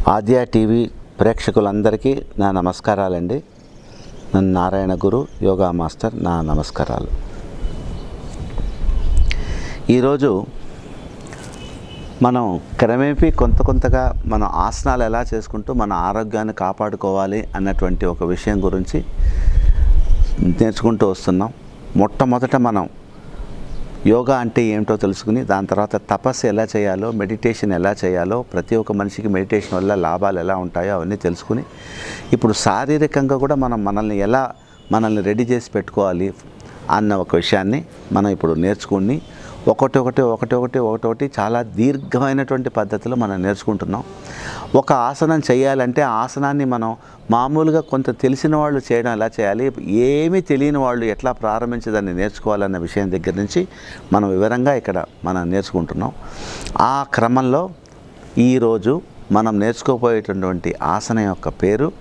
ఆద్య TV ప్రేక్షకులందరికీ నా నమస్కారాలండి నన్ను నారాయణ గురు యోగా మాస్టర్ నా నమస్కారాలు ఈరోజు మనం క్రమేపీ కొంత కొంతగా మన ఆసనాలు ఎలా చేసుకుంటూ మన ఆరోగ్యాన్ని కాపాడుకోవాలి అన్నటువంటి ఒక విషయం గురించి నేర్చుకుంటూ వస్తున్నాం మొట్టమొదట మనం యోగా అంటే ఏమిటో తెలుసుకుని దాని తర్వాత తపస్సు ఎలా చేయాలో మెడిటేషన్ ఎలా చేయాలో ప్రతి ఒక్క మనిషికి మెడిటేషన్ వల్ల లాభాలు ఎలా ఉంటాయో అవన్నీ తెలుసుకుని ఇప్పుడు శారీరకంగా కూడా మనం మనల్ని ఎలా మనల్ని రెడీ చేసి పెట్టుకోవాలి అన్న ఒక విషయాన్ని మనం ఇప్పుడు నేర్చుకుని ఒకటి ఒకటి ఒకటి ఒకటి ఒకటి ఒకటి చాలా దీర్ఘమైనటువంటి పద్ధతిలో మనం నేర్చుకుంటున్నాం ఒక ఆసనం చేయాలంటే ఆ ఆసనాన్ని మనం మామూలుగా కొంత తెలిసిన వాళ్ళు చేయడం ఎలా చేయాలి ఏమీ తెలియని వాళ్ళు ఎట్లా ప్రారంభించి దాన్ని నేర్చుకోవాలన్న విషయం దగ్గర నుంచి మనం వివరంగా ఇక్కడ మనం నేర్చుకుంటున్నాం ఆ క్రమంలో ఈరోజు మనం నేర్చుకోబోయేటటువంటి ఆసనం యొక్క పేరు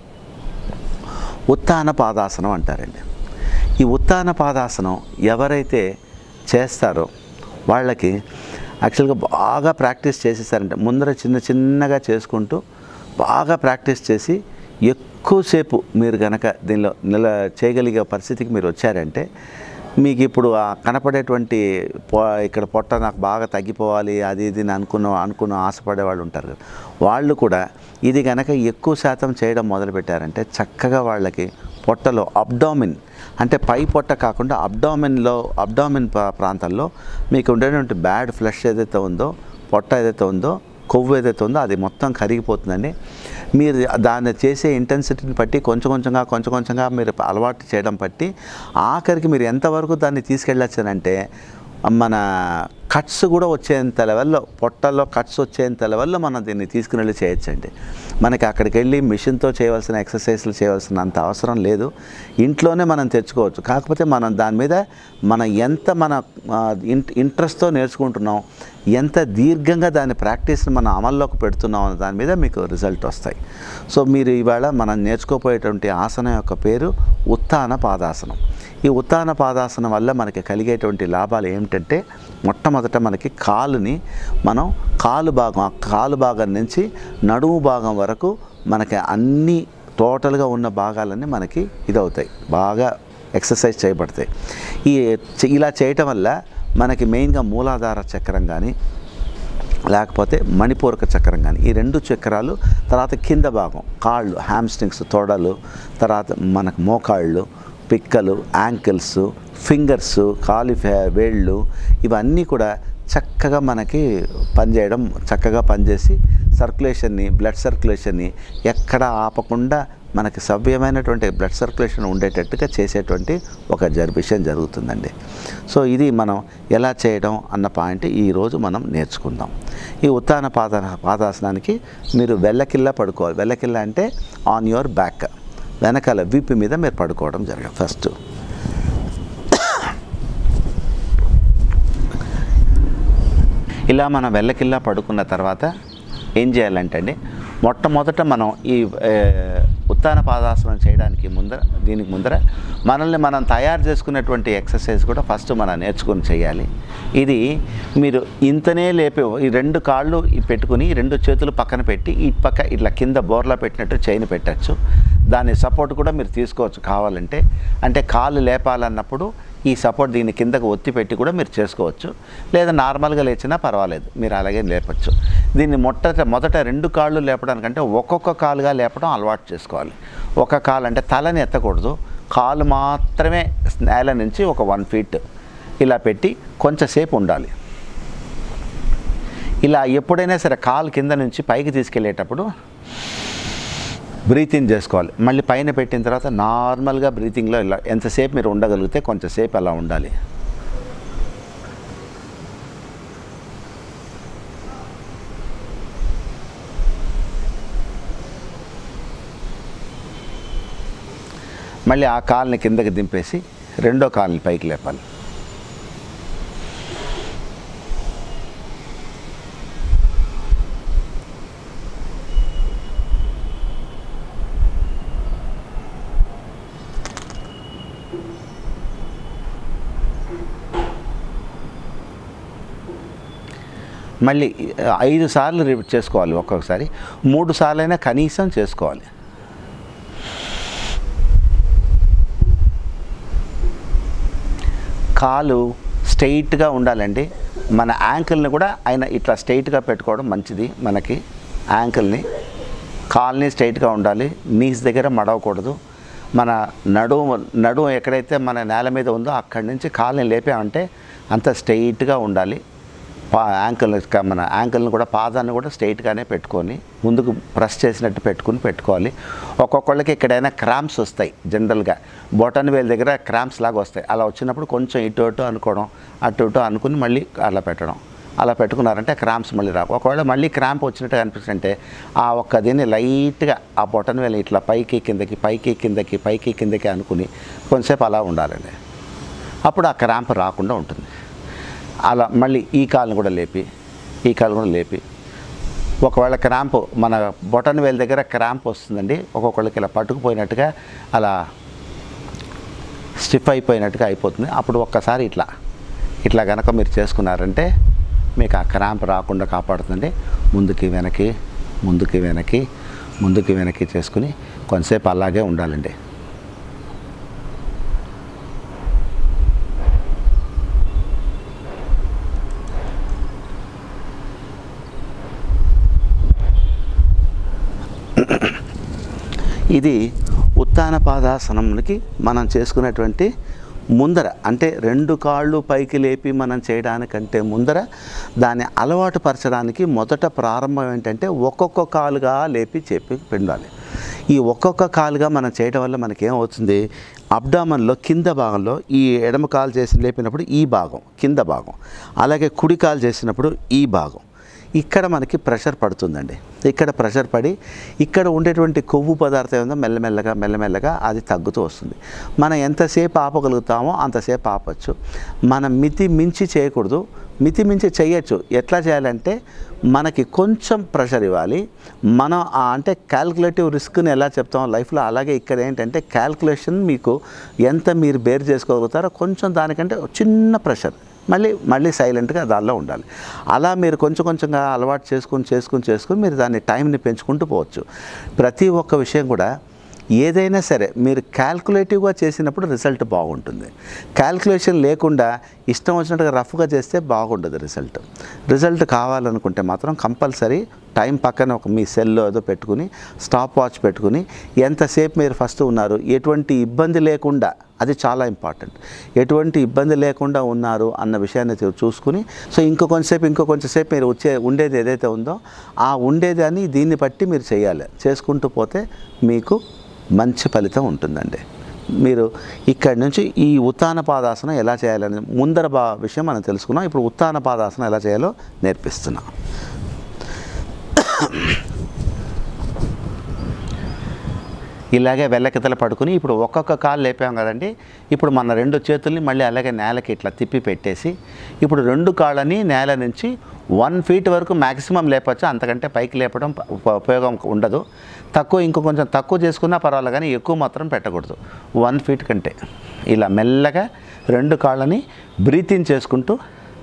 ఉత్తాన పాదాసనం అంటారండి ఈ ఉత్తాన పాదాసనం ఎవరైతే చేస్తారో వాళ్ళకి యాక్చువల్గా బాగా ప్రాక్టీస్ చేసేసారంటే ముందర చిన్న చిన్నగా చేసుకుంటూ బాగా ప్రాక్టీస్ చేసి ఎక్కువసేపు మీరు కనుక దీనిలో నిల చేయగలిగే పరిస్థితికి మీరు వచ్చారంటే మీకు ఇప్పుడు ఆ కనపడేటువంటి పొ ఇక్కడ పొట్ట నాకు బాగా తగ్గిపోవాలి అది ఇది అని అనుకున్న అనుకున్న ఆశపడే వాళ్ళు ఉంటారు కదా వాళ్ళు కూడా ఇది కనుక ఎక్కువ శాతం చేయడం మొదలుపెట్టారంటే చక్కగా వాళ్ళకి పొట్టలో అబ్డామిన్ అంటే పై పొట్ట కాకుండా అబ్డామిన్లో అబ్డామిన్ ప్రాంతంలో మీకు ఉండేటువంటి బ్యాడ్ ఫ్లష్ ఏదైతే ఉందో పొట్ట ఏదైతే ఉందో కొవ్వు ఏదైతే ఉందో అది మొత్తం కరిగిపోతుందండి మీరు దాన్ని చేసే ఇంటెన్సిటీని బట్టి కొంచెం కొంచెంగా కొంచెం కొంచెంగా మీరు అలవాటు చేయడం బట్టి ఆఖరికి మీరు ఎంతవరకు దాన్ని తీసుకెళ్ళొచ్చానంటే మన కట్స్ కూడా వచ్చేంత లెవెల్లో పొట్టల్లో కట్స్ వచ్చేంత లెవెల్లో మనం దీన్ని తీసుకుని వెళ్ళి చేయొచ్చండి మనకి అక్కడికి వెళ్ళి మిషన్తో చేయవలసిన ఎక్సర్సైజ్లు చేయవలసిన అంత అవసరం లేదు ఇంట్లోనే మనం తెచ్చుకోవచ్చు కాకపోతే మనం దాని మీద మన ఎంత మన ఇంట్రెస్ట్తో నేర్చుకుంటున్నాం ఎంత దీర్ఘంగా దాని ప్రాక్టీస్ని మనం అమల్లోకి పెడుతున్నాం అన్న దాని మీద మీకు రిజల్ట్ వస్తాయి సో మీరు ఇవాళ మనం నేర్చుకోపోయేటువంటి ఆసనం యొక్క పేరు ఉత్తాన పాదాసనం ఈ ఉత్తాన పాదాసనం వల్ల మనకి కలిగేటువంటి లాభాలు ఏమిటంటే మొట్టమొదట మనకి కాలుని మనం కాలు భాగం ఆ కాలు భాగం నుంచి నడుము భాగం వరకు మనకి అన్ని టోటల్గా ఉన్న భాగాలన్నీ మనకి ఇదవుతాయి బాగా ఎక్సర్సైజ్ చేయబడతాయి ఈ ఇలా చేయటం వల్ల మనకి మెయిన్గా మూలాధార చక్రం కానీ లేకపోతే మణిపూరక చక్రం కానీ ఈ రెండు చక్రాలు తర్వాత కింద భాగం కాళ్ళు హ్యామ్స్ట్రింగ్స్ తొడలు తర్వాత మనకు మోకాళ్ళు పిక్కలు యాంకిల్స్ ఫింగర్స్ కాలిఫే వేళ్ళు ఇవన్నీ కూడా చక్కగా మనకి పనిచేయడం చక్కగా పనిచేసి సర్క్యులేషన్ని బ్లడ్ సర్క్యులేషన్ని ఎక్కడ ఆపకుండా మనకి సవ్యమైనటువంటి బ్లడ్ సర్క్యులేషన్ ఉండేటట్టుగా చేసేటువంటి ఒక జరి విషయం జరుగుతుందండి సో ఇది మనం ఎలా చేయడం అన్న పాయింట్ ఈరోజు మనం నేర్చుకుందాం ఈ ఉత్తాన పాద పాదాసనానికి మీరు వెల్లకిల్లా పడుకోవాలి వెల్లకిల్ల అంటే ఆన్ యువర్ బ్యాక్ వెనకాల వీపు మీద మీరు పడుకోవడం జరగదు ఫస్ట్ ఇలా మనం వెల్లకిల్లా పడుకున్న తర్వాత ఏం చేయాలంటే అండి మొట్టమొదట మనం ఈ ఉత్తాన పాదాసనం చేయడానికి ముందర దీనికి ముందర మనల్ని మనం తయారు చేసుకునేటువంటి ఎక్సర్సైజ్ కూడా ఫస్ట్ మనం నేర్చుకుని చేయాలి ఇది మీరు ఇంతనే లేపే ఈ రెండు కాళ్ళు పెట్టుకుని రెండు చేతులు పక్కన పెట్టి ఈ పక్క ఇట్లా కింద బోర్లా పెట్టినట్టు చైన్ పెట్టచ్చు దాని సపోర్ట్ కూడా మీరు తీసుకోవచ్చు కావాలంటే అంటే కాళ్ళు లేపాలన్నప్పుడు ఈ సపోర్ట్ దీని కిందకు ఒత్తి పెట్టి కూడా మీరు చేసుకోవచ్చు లేదా నార్మల్గా లేచినా పర్వాలేదు మీరు అలాగే లేపచ్చు దీన్ని మొట్ట మొదట రెండు కాళ్ళు లేపడానికంటే ఒక్కొక్క కాలుగా లేపడం అలవాటు చేసుకోవాలి ఒక కాలు అంటే తలని ఎత్తకూడదు కాలు మాత్రమే నేల నుంచి ఒక వన్ ఫీట్ ఇలా పెట్టి కొంచెంసేపు ఉండాలి ఇలా ఎప్పుడైనా సరే కాలు కింద నుంచి పైకి తీసుకెళ్ళేటప్పుడు బ్రీతింగ్ చేసుకోవాలి మళ్ళీ పైన పెట్టిన తర్వాత నార్మల్గా బ్రీతింగ్లో ఇలా ఎంతసేపు మీరు ఉండగలిగితే కొంచెంసేపు అలా ఉండాలి మళ్ళీ ఆ కాల్ని కిందకి దింపేసి రెండో కాల్ని పైకి లేపాలి మళ్ళీ ఐదు సార్లు రిపీట్ చేసుకోవాలి ఒక్కొక్కసారి మూడు సార్లు అయినా కనీసం చేసుకోవాలి కాలు స్ట్రైట్గా ఉండాలండి మన యాంకిల్ని కూడా ఆయన ఇట్లా స్ట్రైట్గా పెట్టుకోవడం మంచిది మనకి యాంకిల్ని కాల్ని స్ట్రైట్గా ఉండాలి నీస్ దగ్గర మడవకూడదు మన నడుము నడుము ఎక్కడైతే మన నేల మీద ఉందో అక్కడి నుంచి కాల్ని లేపామంటే అంత స్ట్రైట్గా ఉండాలి పా యాంకిల్ మన యాంకిల్ని కూడా పాదాన్ని కూడా స్ట్రైట్గానే పెట్టుకొని ముందుకు ప్రెస్ చేసినట్టు పెట్టుకుని పెట్టుకోవాలి ఒక్కొక్కళ్ళకి ఎక్కడైనా క్రాంప్స్ వస్తాయి జనరల్గా బొటన్ వేలు దగ్గర క్రాంప్స్ లాగా వస్తాయి అలా వచ్చినప్పుడు కొంచెం ఇటు అటు అనుకోవడం అటు ఇటు అనుకుని మళ్ళీ అలా పెట్టడం అలా పెట్టుకున్నారంటే క్రాంప్స్ మళ్ళీ రావు ఒకవేళ మళ్ళీ క్రాంప్ వచ్చినట్టు అనిపిస్తుంటే ఆ ఒక్క దీన్ని లైట్గా ఆ బొటన్ వేలు ఇట్లా పైకి కిందకి పైకి కిందకి పైకి కిందకి అనుకుని కొంతసేపు అలా ఉండాలండి అప్పుడు ఆ క్రాంప్ రాకుండా ఉంటుంది అలా మళ్ళీ ఈ కాలుని కూడా లేపి ఈ కాలు కూడా లేపి ఒకవేళ క్రాంప్ మన బొటన్ వేలు దగ్గర క్రాంప్ వస్తుందండి ఒక్కొక్కళ్ళకి ఇలా పట్టుకుపోయినట్టుగా అలా స్టిఫ్ అయిపోయినట్టుగా అయిపోతుంది అప్పుడు ఒక్కసారి ఇట్లా ఇట్లా కనుక మీరు చేసుకున్నారంటే మీకు ఆ క్రాంప్ రాకుండా కాపాడుతుంది ముందుకి వెనక్కి ముందుకి వెనక్కి ముందుకి వెనక్కి చేసుకుని కొంతసేపు అలాగే ఉండాలండి ఇది ఉత్తాన పాదాసనంకి మనం చేసుకునేటువంటి ముందర అంటే రెండు కాళ్ళు పైకి లేపి మనం చేయడానికంటే ముందర దాన్ని అలవాటు పరచడానికి మొదట ప్రారంభం ఏంటంటే ఒక్కొక్క కాలుగా లేపి చెప్పి పిండాలి ఈ ఒక్కొక్క కాలుగా మనం చేయడం వల్ల మనకి ఏమవుతుంది అబ్డామన్లో కింద భాగంలో ఈ ఎడమ కాలు చేసి లేపినప్పుడు ఈ భాగం కింద భాగం అలాగే కుడి కాలు చేసినప్పుడు ఈ భాగం ఇక్కడ మనకి ప్రెషర్ పడుతుందండి ఇక్కడ ప్రెషర్ పడి ఇక్కడ ఉండేటువంటి కొవ్వు పదార్థం ఏదో మెల్లమెల్లగా మెల్లమెల్లగా అది తగ్గుతూ వస్తుంది మనం ఎంతసేపు ఆపగలుగుతామో అంతసేపు ఆపచ్చు మనం మితి మించి చేయకూడదు మితి మించి చేయొచ్చు ఎట్లా చేయాలంటే మనకి కొంచెం ప్రెషర్ ఇవ్వాలి మనం ఆ అంటే క్యాల్కులేటివ్ రిస్క్ని ఎలా చెప్తామో లైఫ్లో అలాగే ఇక్కడ ఏంటంటే క్యాల్కులేషన్ మీకు ఎంత మీరు బేర్ చేసుకోగలుగుతారో కొంచెం దానికంటే చిన్న ప్రెషర్ మళ్ళీ మళ్ళీ సైలెంట్గా దానిలో ఉండాలి అలా మీరు కొంచెం కొంచెంగా అలవాటు చేసుకుని చేసుకుని చేసుకుని మీరు దాన్ని టైంని పెంచుకుంటూ పోవచ్చు ప్రతి ఒక్క విషయం కూడా ఏదైనా సరే మీరు క్యాల్కులేటివ్గా చేసినప్పుడు రిజల్ట్ బాగుంటుంది క్యాల్కులేషన్ లేకుండా ఇష్టం వచ్చినట్టుగా రఫ్గా చేస్తే బాగుండదు రిజల్ట్ రిజల్ట్ కావాలనుకుంటే మాత్రం కంపల్సరీ టైం పక్కన ఒక మీ సెల్లో ఏదో పెట్టుకుని స్టాప్ వాచ్ పెట్టుకుని ఎంతసేపు మీరు ఫస్ట్ ఉన్నారు ఎటువంటి ఇబ్బంది లేకుండా అది చాలా ఇంపార్టెంట్ ఎటువంటి ఇబ్బంది లేకుండా ఉన్నారు అన్న విషయాన్ని చూ- చూసుకుని సో ఇంకో కొంచెంసేపు ఇంకో కొంచెంసేపు మీరు వచ్చే ఉండేది ఏదైతే ఉందో ఆ ఉండేది అని దీన్ని బట్టి మీరు చేయాలి చేసుకుంటూ పోతే మీకు మంచి ఫలితం ఉంటుందండి మీరు ఇక్కడి నుంచి ఈ ఉత్తాన పాదాసనం ఎలా చేయాలని ముందర బా విషయం మనం తెలుసుకున్నాం ఇప్పుడు ఉత్తాన పాదాసనం ఎలా చేయాలో నేర్పిస్తున్నాం ఇలాగే వెల్లకితల పడుకుని ఇప్పుడు ఒక్కొక్క కాలు లేపాం కదండి ఇప్పుడు మన రెండు చేతుల్ని మళ్ళీ అలాగే నేలకి ఇట్లా తిప్పి పెట్టేసి ఇప్పుడు రెండు కాళ్ళని నేల నుంచి వన్ ఫీట్ వరకు మ్యాక్సిమం లేపచ్చు అంతకంటే పైకి లేపడం ప- ఉప- ఉపయోగం ఉండదు తక్కువ ఇంకో కొంచెం తక్కువ చేసుకున్నా పర్వాలేదు కానీ ఎక్కువ మాత్రం పెట్టకూడదు వన్ ఫీట్ కంటే ఇలా మెల్లగా రెండు కాళ్ళని బ్రీతింగ్ చేసుకుంటూ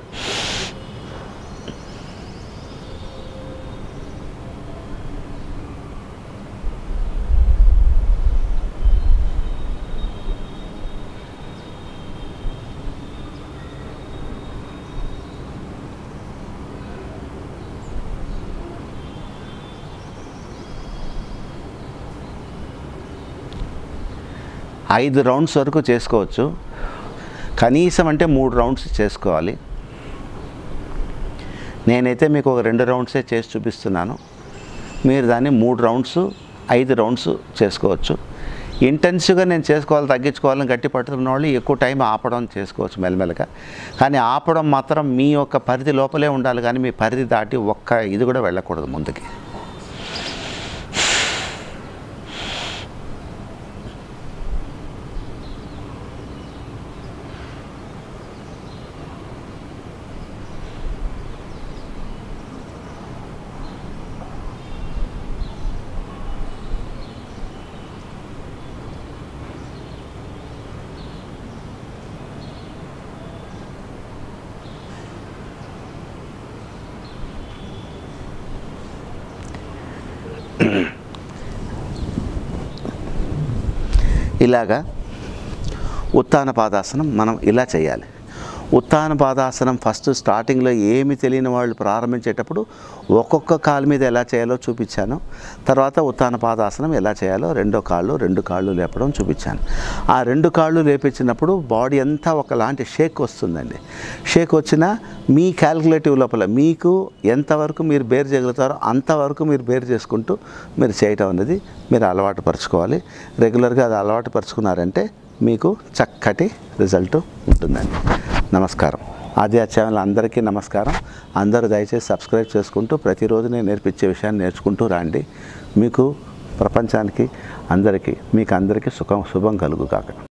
ఐదు రౌండ్స్ వరకు చేసుకోవచ్చు కనీసం అంటే మూడు రౌండ్స్ చేసుకోవాలి నేనైతే మీకు ఒక రెండు రౌండ్సే చేసి చూపిస్తున్నాను మీరు దాన్ని మూడు రౌండ్స్ ఐదు రౌండ్స్ చేసుకోవచ్చు ఇంటెన్సివ్గా నేను చేసుకోవాలి తగ్గించుకోవాలని గట్టి పట్టుకున్న వాళ్ళు ఎక్కువ టైం ఆపడం చేసుకోవచ్చు మెల్లమెల్లగా కానీ ఆపడం మాత్రం మీ యొక్క పరిధి లోపలే ఉండాలి కానీ మీ పరిధి దాటి ఒక్క ఇది కూడా వెళ్ళకూడదు ముందుకి ఇలాగా ఉత్తాన పాదాసనం మనం ఇలా చేయాలి ఉత్తాన పాదాసనం ఫస్ట్ స్టార్టింగ్లో ఏమి తెలియని వాళ్ళు ప్రారంభించేటప్పుడు ఒక్కొక్క కాలు మీద ఎలా చేయాలో చూపించాను తర్వాత ఉత్తాన పాదాసనం ఎలా చేయాలో రెండో కాళ్ళు రెండు కాళ్ళు లేపడం చూపించాను ఆ రెండు కాళ్ళు లేపించినప్పుడు బాడీ అంతా ఒకలాంటి షేక్ వస్తుందండి షేక్ వచ్చినా మీ క్యాల్కులేటివ్ లోపల మీకు ఎంతవరకు మీరు బేర్ చేయగలుగుతారో అంతవరకు మీరు బేర్ చేసుకుంటూ మీరు చేయటం అనేది మీరు అలవాటు పరుచుకోవాలి రెగ్యులర్గా అది అలవాటు పరుచుకున్నారంటే మీకు చక్కటి రిజల్ట్ ఉంటుందండి నమస్కారం ఆద్యా ఛానల్ అందరికీ నమస్కారం అందరూ దయచేసి సబ్స్క్రైబ్ చేసుకుంటూ ప్రతిరోజు నేను నేర్పించే విషయాన్ని నేర్చుకుంటూ రండి మీకు ప్రపంచానికి అందరికీ మీకు అందరికీ సుఖం శుభం కలుగు కాక